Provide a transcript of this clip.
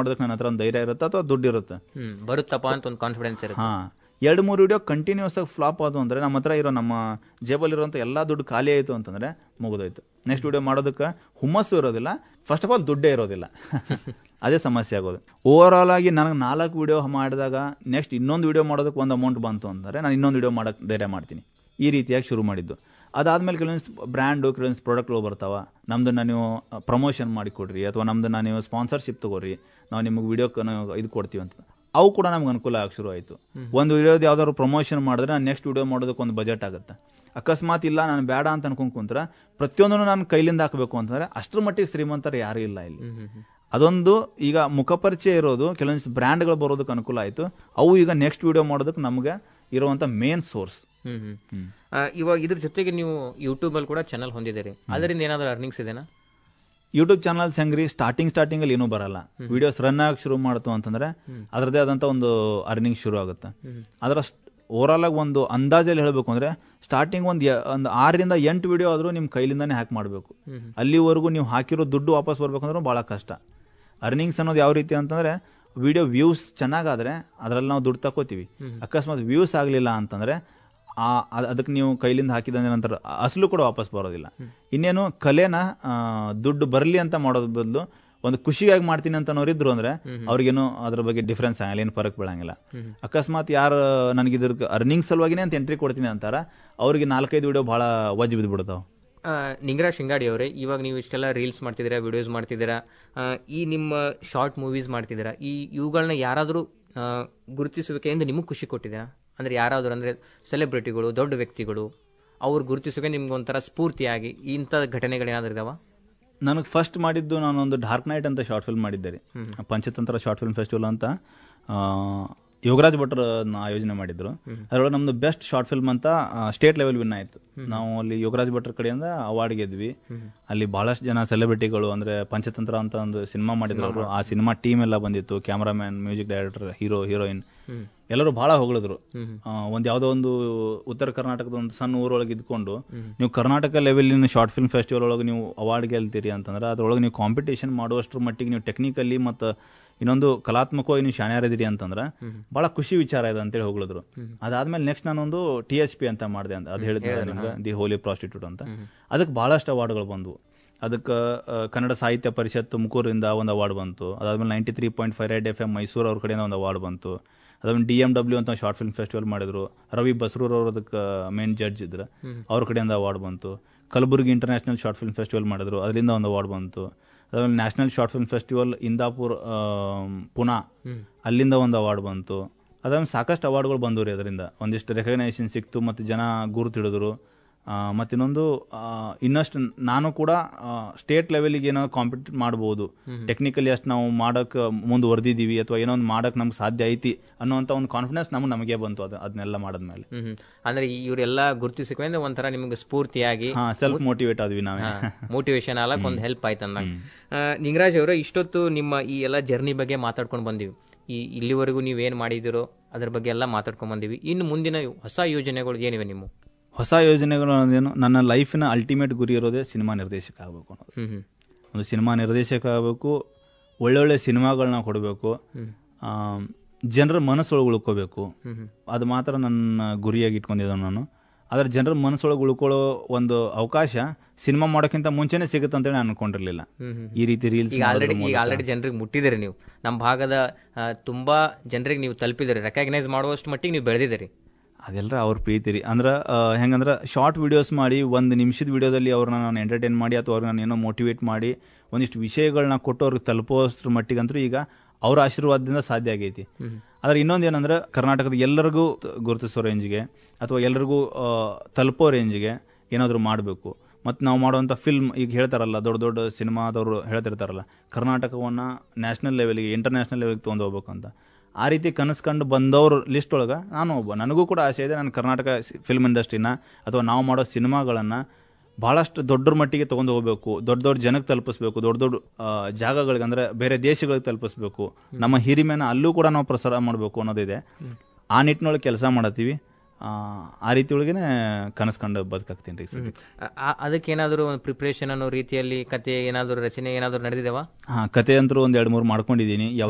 ಮಾಡೋದಕ್ಕೆ ನನ್ನ ಹತ್ರ ಒಂದು ಧೈರ್ಯ ಇರುತ್ತೆ ಅಥವಾ ದುಡ್ಡು ಇರುತ್ತೆ ಹ್ಮ್ ಬರುತ್ತಪ್ಪ ಅಂತ ಒಂದು ಕಾನ್ಫಿಡೆನ್ಸ್ ಇರುತ್ತೆ ಹಾ ಎರಡು ಮೂರು ವಿಡಿಯೋ ಕಂಟಿನ್ಯೂಸ್ ಆಗಿ ಫ್ಲಾಪ್ ಆದವು ಅಂದ್ರೆ ನಮ್ಮ ಹತ್ರ ಇರೋ ನಮ್ಮ ಜೇಬಲ್ಲಿರುವಂಥ ಎಲ್ಲ ದುಡ್ಡು ಖಾಲಿ ಆಯಿತು ಅಂತಂದ್ರೆ ಮುಗಿದೋಯ್ತು ನೆಕ್ಸ್ಟ್ ವಿಡಿಯೋ ಮಾಡೋದಕ್ಕೆ ಹುಮ್ಮಸ್ಸು ಇರೋದಿಲ್ಲ ಫಸ್ಟ್ ಆಫ್ ಆಲ್ ದುಡ್ಡೇ ಇರೋದಿಲ್ಲ ಅದೇ ಸಮಸ್ಯೆ ಆಗೋದು ಓವರ್ ಆಲ್ ಆಗಿ ನನಗೆ ನಾಲ್ಕು ವಿಡಿಯೋ ಮಾಡಿದಾಗ ನೆಕ್ಸ್ಟ್ ಇನ್ನೊಂದು ವಿಡಿಯೋ ಮಾಡೋದಕ್ಕೆ ಒಂದು ಅಮೌಂಟ್ ಬಂತು ಅಂದರೆ ನಾನು ಇನ್ನೊಂದು ವಿಡಿಯೋ ಮಾಡೋಕ್ಕೆ ಧೈರ್ಯ ಮಾಡ್ತೀನಿ ಈ ರೀತಿಯಾಗಿ ಶುರು ಮಾಡಿದ್ದು ಅದಾದ್ಮೇಲೆ ಕೆಲವೊಂದು ಬ್ರ್ಯಾಂಡು ಕೆಲವೊಂದು ಪ್ರಾಡಕ್ಟ್ಗಳು ಬರ್ತಾವ ನಮ್ದನ್ನ ನೀವು ಪ್ರಮೋಷನ್ ಮಾಡಿ ಕೊಡ್ರಿ ಅಥವಾ ನಮ್ದನ್ನ ನೀವು ಸ್ಪಾನ್ಸರ್ಶಿಪ್ ತಗೋರಿ ನಾವು ನಿಮಗೆ ವಿಡಿಯೋ ಇದು ಕೊಡ್ತೀವಿ ಅಂತ ಅವು ಕೂಡ ನಮ್ಗೆ ಅನುಕೂಲ ಆಗಿ ಶುರು ಆಯಿತು ಒಂದು ವಿಡಿಯೋದು ಯಾವ್ದಾದ್ರು ಪ್ರಮೋಷನ್ ಮಾಡಿದ್ರೆ ನಾನು ನೆಕ್ಸ್ಟ್ ವಿಡಿಯೋ ಮಾಡೋದಕ್ಕೆ ಒಂದು ಬಜೆಟ್ ಆಗುತ್ತೆ ಅಕಸ್ಮಾತ್ ಇಲ್ಲ ನಾನು ಬೇಡ ಅಂತ ಅನ್ಕೊಂಡ್ ಕುಂತ್ರ ಪ್ರತಿಯೊಂದನ್ನು ನಾನು ಕೈಲಿಂದ ಹಾಕಬೇಕು ಅಂತಂದ್ರೆ ಅಷ್ಟರ ಮಟ್ಟಿಗೆ ಶ್ರೀಮಂತರು ಯಾರೂ ಇಲ್ಲ ಇಲ್ಲಿ ಅದೊಂದು ಈಗ ಮುಖಪರಿಚಯ ಇರೋದು ಕೆಲವೊಂದು ಬ್ರ್ಯಾಂಡ್ಗಳು ಬರೋದಕ್ಕೆ ಅನುಕೂಲ ಆಯಿತು ಅವು ಈಗ ನೆಕ್ಸ್ಟ್ ವಿಡಿಯೋ ಮಾಡೋದಕ್ಕೆ ನಮಗೆ ಇರುವಂಥ ಮೇನ್ ಸೋರ್ಸ್ ಹ್ಮ್ ಹ್ಮ್ ಆ, ಇವಾಗ ಇದ್ರ ಜೊತೆಗೆ ನೀವು ಯೂಟ್ಯೂಬ್ ಅಲ್ಲಿ ಕೂಡ ಚಾನಲ್ ಹೊಂದಿದ್ದೀರಿ ಅದರಿಂದ ಏನಾದರೂ ಅರ್ನಿಂಗ್ಸ್ ಇದೆನಾ ಯೂಟ್ಯೂಬ್ ಚಾನಲ್ಸ್ ಹೆಂಗ್ರಿ ಸ್ಟಾರ್ಟಿಂಗ್ ಸ್ಟಾರ್ಟಿಂಗ್ ಅಲ್ಲಿ ಏನೂ ಬರಲ್ಲ ವಿಡಿಯೋಸ್ ರನ್ ಆಗಿ ಶುರು ಮಾಡ್ತು ಅಂತಂದ್ರೆ ಅದರದೇ ಆದಂತ ಒಂದು ಅರ್ನಿಂಗ್ ಶುರು ಆಗುತ್ತೆ ಅದರ ಓವರಾಲ್ ಆಗಿ ಒಂದು ಅಂದಾಜಲ್ಲಿ ಹೇಳಬೇಕು ಅಂದ್ರೆ ಸ್ಟಾರ್ಟಿಂಗ್ ಒಂದು ಒಂದು ಆರರಿಂದ ಎಂಟು ವಿಡಿಯೋ ಆದ್ರೂ ನಿಮ್ಮ ಕೈಲಿಂದಾನೇ ಹ್ಯಾಕ್ ಮಾಡಬೇಕು ಅಲ್ಲಿವರೆಗೂ ನೀವು ಹಾಕಿರೋ ದುಡ್ಡು ವಾಪಸ್ ಬರ್ಬೇಕಂದ್ರೂ ಭಾಳ ಕಷ್ಟ ಅರ್ನಿಂಗ್ಸ್ ಅನ್ನೋದು ಯಾವ ರೀತಿ ಅಂತಂದ್ರೆ ವಿಡಿಯೋ ವ್ಯೂಸ್ ಚೆನ್ನಾಗಾದ್ರೆ ಅದರಲ್ಲಿ ನಾವು ದುಡ್ಡು ತಗೋತೀವಿ ಅಕಸ್ಮಾತ್ ವ್ಯೂಸ್ ಆಗಲಿಲ್ಲ ಅಂತಂದ್ರೆ ಆ ಅದ್- ಅದಕ್ಕೆ ನೀವು ಕೈಲಿಂದ ಹಾಕಿದ ನಂತರ ಅಸಲು ಕೂಡ ವಾಪಸ್ ಬರೋದಿಲ್ಲ ಇನ್ನೇನು ಕಲೆನ ಆ, ದುಡ್ಡು ಬರಲಿ ಅಂತ ಮಾಡೋದ್ ಬದಲು ಒಂದು ಖುಷಿಯಾಗಿ ಮಾಡ್ತೀನಿ ಅಂತ ಇದ್ರು ಅಂದ್ರೆ ಅವ್ರಿಗೇನು ಅದ್ರ ಬಗ್ಗೆ ಡಿಫ್ರೆನ್ಸ್ ಆಗಲ್ಲ ಏನು ಫರಕ್ ಬೀಳಂಗಿಲ್ಲ ಅಕಸ್ಮಾತ್ ಯಾರು ನನಗೆ ಇದ್ರ ಅರ್ನಿಂಗ್ ಸಲುವಾಗಿನೇ ಅಂತ ಎಂಟ್ರಿ ಕೊಡ್ತೀನಿ ಅಂತಾರ ಅವ್ರಿಗೆ ನಾಲ್ಕೈದು ವಿಡಿಯೋ ಭಾಳ ವಜ್ ಬಿದ್ಬಿಡ್ತಾವ ಆ, ನಿಂಗರಾಜ್ ಶಿಂಗಾಡಿ ಅವರೇ ಇವಾಗ ನೀವು ಇಷ್ಟೆಲ್ಲ ರೀಲ್ಸ್ ಮಾಡ್ತಿದ್ದೀರಾ ವಿಡಿಯೋಸ್ ಮಾಡ್ತಿದ್ದೀರಾ ಆ, ಈ ನಿಮ್ಮ ಶಾರ್ಟ್ ಮೂವೀಸ್ ಮಾಡ್ತಿದ್ದೀರಾ ಈ ಇವುಗಳನ್ನ ಯಾರಾದರೂ ಗುರುತಿಸುವಿಕೆಯಿಂದ ನಿಮಗೆ ಖುಷಿ ಕೊಟ್ಟಿದ್ಯಾ ಅಂದ್ರೆ ಯಾರಾದರೂ ಅಂದ್ರೆ ಸೆಲೆಬ್ರಿಟಿಗಳು ದೊಡ್ಡ ವ್ಯಕ್ತಿಗಳು ಅವ್ರು ಗುರುತಿಸುವಿಕೆ ನಿಮ್ಗೆ ಒಂಥರ ಸ್ಫೂರ್ತಿಯಾಗಿ ಇಂಥ ಘಟನೆಗಳೇನಾದ್ರು ಇದಾವ ನನಗೆ ಫಸ್ಟ್ ಮಾಡಿದ್ದು ನಾನೊಂದು ಡಾರ್ಕ್ ನೈಟ್ ಅಂತ ಶಾರ್ಟ್ ಫಿಲ್ಮ್ ಮಾಡಿದ್ದೆ ರೀ ಪಂಚತಂತ್ರ ಶಾರ್ಟ್ ಫಿಲ್ಮ್ ಫೆಸ್ಟಿವಲ್ ಅಂತ ಆ, ಯೋಗರಾಜ್ ಭಟ್ರ ಆಯೋಜನೆ ಮಾಡಿದ್ರು ಅದರೊಳಗೆ ನಮ್ದು ಬೆಸ್ಟ್ ಶಾರ್ಟ್ ಫಿಲ್ಮ್ ಅಂತ ಸ್ಟೇಟ್ ಲೆವೆಲ್ ವಿನ್ ಆಯ್ತು ನಾವು ಅಲ್ಲಿ ಯೋಗರಾಜ್ ಭಟ್ರ ಕಡೆಯಿಂದ ಅವಾರ್ಡ್ ಗೆದ್ವಿ ಅಲ್ಲಿ ಬಹಳಷ್ಟು ಜನ ಸೆಲೆಬ್ರಿಟಿಗಳು ಅಂದ್ರೆ ಪಂಚತಂತ್ರ ಅಂತ ಒಂದು ಸಿನಿಮಾ ಮಾಡಿದ್ರು ಅವರು ಆ ಸಿನಿಮಾ ಟೀಮ್ ಎಲ್ಲ ಬಂದಿತ್ತು cameraman music director hero heroine ಎಲ್ಲರೂ ಬಹಳ ಹೊಗಳಿದ್ರು ಆ, ಒಂದ್ ಯಾವ್ದೋ ಒಂದು ಉತ್ತರ ಕರ್ನಾಟಕದ ಒಂದು ಸಣ್ಣ ಊರೊಳಗೆ ಇದ್ಕೊಂಡು ನೀವು ಕರ್ನಾಟಕ ಲೆವೆಲಿನ ಶಾರ್ಟ್ ಫಿಲ್ಮ್ ಫೆಸ್ಟಿವಲ್ ಒಳಗೆ ನೀವು ಅವಾರ್ಡ್ ಗೆಲ್ತೀರಿ ಅಂತಂದ್ರೆ ಅದ್ರೊಳಗೆ ನೀವು ಕಾಂಪಿಟೇಷನ್ ಮಾಡುವಷ್ಟರ ಮಟ್ಟಿಗೆ ನೀವು ಟೆಕ್ನಿಕಲಿ ಮತ್ತು ಇನ್ನೊಂದು ಕಲಾತ್ಮಕವಾಗಿ ನೀವು ಶಾಣ್ಯಾರಿದ್ದೀರಿ ಅಂತಂದ್ರೆ ಬಹಳ ಖುಷಿ ವಿಚಾರ ಇದೆ ಅಂತೇಳಿ ಹೋಗಳಿದ್ರು ಅದಾದ್ಮೇಲೆ ನೆಕ್ಸ್ಟ್ ನಾನೊಂದು ಟಿ ಎಚ್ ಪಿ ಅಂತ ಮಾಡಿದೆ ಅಂತ ಅದು ಹೇಳಿದ್ರೆ ನಿಮ್ಗೆ ದಿ ಹೋಲಿ ಪ್ರಾಸ್ಟಿಟ್ಯೂಟ್ ಅಂತ ಅದಕ್ಕೆ ಬಹಳಷ್ಟು ಅವಾರ್ಡ್ಗಳು ಬಂದವು ಅದಕ್ಕೆ ಆ, ಕನ್ನಡ ಸಾಹಿತ್ಯ ಪರಿಷತ್ ತುಮಕೂರಿಂದ ಒಂದು ಅವಾರ್ಡ್ ಬಂತು ಅದಾದ್ಮೇಲೆ ninety three point five red F M Mysuru ಅವ್ರ ಕಡೆಯಿಂದ ಒಂದು ಅವಾರ್ಡ್ ಬಂತು ಅದಾದ್ಮೇಲೆ ಡಿ ಎಂ ಡಬ್ಲ್ಯೂ ಅಂತ ಶಾರ್ಟ್ ಫಿಲ್ಮ್ ಫೆಸ್ಟಿವಲ್ ಮಾಡಿದ್ರು ರವಿ ಬಸ್ರೂರ್ ಅವ್ರ ಅದಕ್ಕೆ ಮೇನ್ ಜಡ್ಜ್ ಇದ್ರು ಅವ್ರ ಕಡೆಯಿಂದ ಅವಾರ್ಡ್ ಬಂತು Kalaburagi international short film festival ಮಾಡಿದ್ರು ಅದರಿಂದ ಒಂದು ಅವಾರ್ಡ್ ಬಂತು ಅದಾದ್ಮೇಲೆ national short film festival Indapur ಆ, ಪುನಾ ಅಲ್ಲಿಂದ ಒಂದು ಅವಾರ್ಡ್ ಬಂತು ಅದಾದ್ಮೇಲೆ ಸಾಕಷ್ಟು ಅವಾರ್ಡ್ಗಳು ಬಂದವು ರೀ ಅದರಿಂದ ಒಂದಿಷ್ಟು ರೆಕಗ್ನೈಸೇಷನ್ ಸಿಕ್ತು ಮತ್ತು ಜನ ಗುರುತಿಡಿದ್ರು ಮತ್ತಿನ್ನೊಂದು ಆ, ಇನ್ನಷ್ಟು ನಾನು ಕೂಡ ಸ್ಟೇಟ್ ಲೆವೆಲಿಗೆ ಏನೋ ಕಾಂಪಿಟ್ ಮಾಡ್ಬೋದು ಟೆಕ್ನಿಕಲಿ ಅಷ್ಟು ನಾವು ಮಾಡಕ್ಕೆ ಮುಂದುವರೆದಿದ್ದೀವಿ ಅಥವಾ ಏನೋ ಒಂದು ಮಾಡಕ್ಕೆ ನಮ್ಗೆ ಸಾಧ್ಯ ಐತಿ ಅನ್ನೋಂಥ ಒಂದು ಕಾನ್ಫಿಡೆನ್ಸ್ ನಮ್ಗೆ ನಮಗೆ ಬಂತು ಅದು ಅದನ್ನೆಲ್ಲ ಮಾಡಿದ್ಮೇಲೆ ಹ್ಮ್ ಹ್ಮ್. ಅಂದ್ರೆ ಇವರೆಲ್ಲ ಗುರುತಿಸಿಕೊಂಡು ಒಂಥರ ನಿಮ್ಗೆ ಸ್ಫೂರ್ತಿಯಾಗಿ ಹಾ ಸೆಲ್ಫ್ ಮೋಟಿವೇಟ್ ಆದ್ವಿ ನಾವೇ ಮೋಟಿವೇಶನ್ ಆಗಕ್ಕೆ ಒಂದು ಹೆಲ್ಪ್ ಆಯ್ತು ಅಂದಾಗ ನಿಂಗರಾಜ್ ಅವರು ಇಷ್ಟೊತ್ತು ನಿಮ್ಮ ಈ ಎಲ್ಲ ಜರ್ನಿ ಬಗ್ಗೆ ಮಾತಾಡ್ಕೊಂಡು ಬಂದಿವಿ ಈ ಇಲ್ಲಿವರೆಗೂ ನೀವೇನು ಮಾಡಿದಿರೋ ಅದ್ರ ಬಗ್ಗೆ ಎಲ್ಲ ಮಾತಾಡ್ಕೊಂಡು ಬಂದಿವಿ ಇನ್ನು ಮುಂದಿನ ಹೊಸ ಯೋಜನೆಗಳು ಏನಿವೆ ನಿಮ್ಮ ಹೊಸ ಯೋಜನೆಗಳು ಅನ್ನೋದೇನು ನನ್ನ ಲೈಫಿನ ಅಲ್ಟಿಮೇಟ್ ಗುರಿ ಇರೋದೇ ಸಿನಿಮಾ ನಿರ್ದೇಶಕ ಆಗಬೇಕು ಅನ್ನೋದು ಹ್ಮ್ ಹ್ಮ್ ಒಂದು ಸಿನಿಮಾ ನಿರ್ದೇಶಕ ಆಗಬೇಕು ಒಳ್ಳೊಳ್ಳೆ ಸಿನಿಮಾಗಳನ್ನ ಕೊಡಬೇಕು ಜನರ ಮನಸ್ಸೊಳಗೆ ಉಳ್ಕೋಬೇಕು ಅದು ಮಾತ್ರ ನನ್ನ ಗುರಿಯಾಗಿ ಇಟ್ಕೊಂಡಿದ್ದೆ ನಾನು ಆದ್ರೆ ಜನರ ಮನಸ್ಸೊಳಗೆ ಉಳ್ಕೊಳ್ಳೋ ಒಂದು ಅವಕಾಶ ಸಿನಿಮಾ ಮಾಡೋಕ್ಕಿಂತ ಮುಂಚೆನೆ ಸಿಗುತ್ತೆ ಅಂತೇಳಿ ನಾನು ಅನ್ಕೊಂಡಿರ್ಲಿಲ್ಲ ಈ ರೀತಿ ರೀಲ್ಸ್ ಈಗ ಆಲ್ರೆಡಿ ಈಗ ಆಲ್ರೆಡಿ ಜನರಿಗೆ ಮುಟ್ಟಿದಿರಿ ನೀವು ನಮ್ಮ ಭಾಗದ ಆ, ತುಂಬಾ ಜನರಿಗೆ ನೀವು ತಲುಪಿದಿರಿ ರೆಕಗ್ನೈಸ್ ಮಾಡುವಷ್ಟು ಮಟ್ಟಿಗೆ ನೀವು ಬೆಳೆದಿದ್ದೀರಿ ಅದೆಲ್ಲರ ಅವ್ರ ಪ್ರೀತಿ ರೀ ಅಂದ್ರೆ ಆ, ಹೆಂಗಂದ್ರೆ ಶಾರ್ಟ್ ವಿಡಿಯೋಸ್ ಮಾಡಿ ಒಂದು ನಿಮಿಷದ ವಿಡಿಯೋದಲ್ಲಿ ಅವ್ರನ್ನ ನಾನು ಎಂಟರ್ಟೈನ್ ಮಾಡಿ ಅಥವಾ ಅವ್ರನ್ನ ನಾನು ಏನೋ ಮೋಟಿವೇಟ್ ಮಾಡಿ ಒಂದಿಷ್ಟು ವಿಷಯಗಳನ್ನ ಕೊಟ್ಟು ಅವ್ರಿಗೆ ತಲುಪೋಷ್ಟ್ರ ಮಟ್ಟಿಗಂತೂ ಈಗ ಅವ್ರ ಆಶೀರ್ವಾದದಿಂದ ಸಾಧ್ಯ ಆಗೈತಿ ಆದ್ರೆ ಇನ್ನೊಂದು ಏನಂದ್ರೆ ಕರ್ನಾಟಕದ ಎಲ್ಲರಿಗೂ ತ- ಗುರುತಿಸೋ ರೇಂಜ್ಗೆ ಅಥವಾ ಎಲ್ಲರಿಗೂ ಆ, ತಲುಪೋ ರೇಂಜ್ಗೆ ಏನಾದರೂ ಮಾಡಬೇಕು ಮತ್ತು ನಾವು ಮಾಡುವಂಥ ಫಿಲ್ಮ್ ಈಗ ಹೇಳ್ತಾರಲ್ಲ ದೊಡ್ಡ ದೊಡ್ಡ ಸಿನಿಮಾದವರು ಹೇಳ್ತಿರ್ತಾರಲ್ಲ ಕರ್ನಾಟಕವನ್ನು ನ್ಯಾಷನಲ್ ಲೆವೆಲ್ಗೆ ಇಂಟರ್ನ್ಯಾಷನಲ್ ಲೆವೆಲ್ಗೆ ತೊಗೊಂಡು ಹೋಗ್ಬೇಕು ಅಂತ ಆ ರೀತಿ ಕನಸು ಕಂಡು ಬಂದವ್ರ ಲಿಸ್ಟ್ ಒಳಗೆ ನಾನು ಒಬ್ಬ ನನಗೂ ಕೂಡ ಆಸೆ ಇದೆ ನಾನು ಕರ್ನಾಟಕ ಫಿಲ್ಮ್ ಇಂಡಸ್ಟ್ರಿನ ಅಥವಾ ನಾವು ಮಾಡೋ ಸಿನಿಮಾಗಳನ್ನು ಭಾಳಷ್ಟು ದೊಡ್ಡ ಮಟ್ಟಿಗೆ ತೊಗೊಂಡು ಹೋಗ್ಬೇಕು ದೊಡ್ಡ ದೊಡ್ಡ ಜನಕ್ಕೆ ತಲುಪಿಸ್ಬೇಕು ದೊಡ್ಡ ದೊಡ್ಡ ಆ, ಜಾಗಗಳಿಗೆ ಅಂದರೆ ಬೇರೆ ದೇಶಗಳಿಗೆ ತಲುಪಿಸ್ಬೇಕು ನಮ್ಮ ಹಿರಿಮೆನ ಅಲ್ಲೂ ಕೂಡ ನಾವು ಪ್ರಸಾರ ಮಾಡಬೇಕು ಅನ್ನೋದಿದೆ ಆ ನಿಟ್ಟಿನೊಳಗೆ ಕೆಲಸ ಮಾಡತ್ತೀವಿ ಆ, ಆ ರೀತಿ ಒಳಗೇನೆ ಕನಸು ಕಂಡು ಬದುಕಾಗ್ತೀನಿ ರೀ ಸದ್ಯಕ್ಕೆ. ಅದಕ್ಕೆ ಏನಾದರೂ ಒಂದು ಪ್ರಿಪ್ರೇಷನ್ ಅನ್ನೋ ರೀತಿಯಲ್ಲಿ ಕತೆ ಏನಾದರೂ ರಚನೆ ಏನಾದರೂ ನಡೆದಿದ್ದಾವ ಹಾ ಕತೆ ಅಂತೂ ಒಂದ್ ಎರಡು ಮೂರು ಮಾಡ್ಕೊಂಡಿದ್ದೀನಿ ಯಾವಾಗ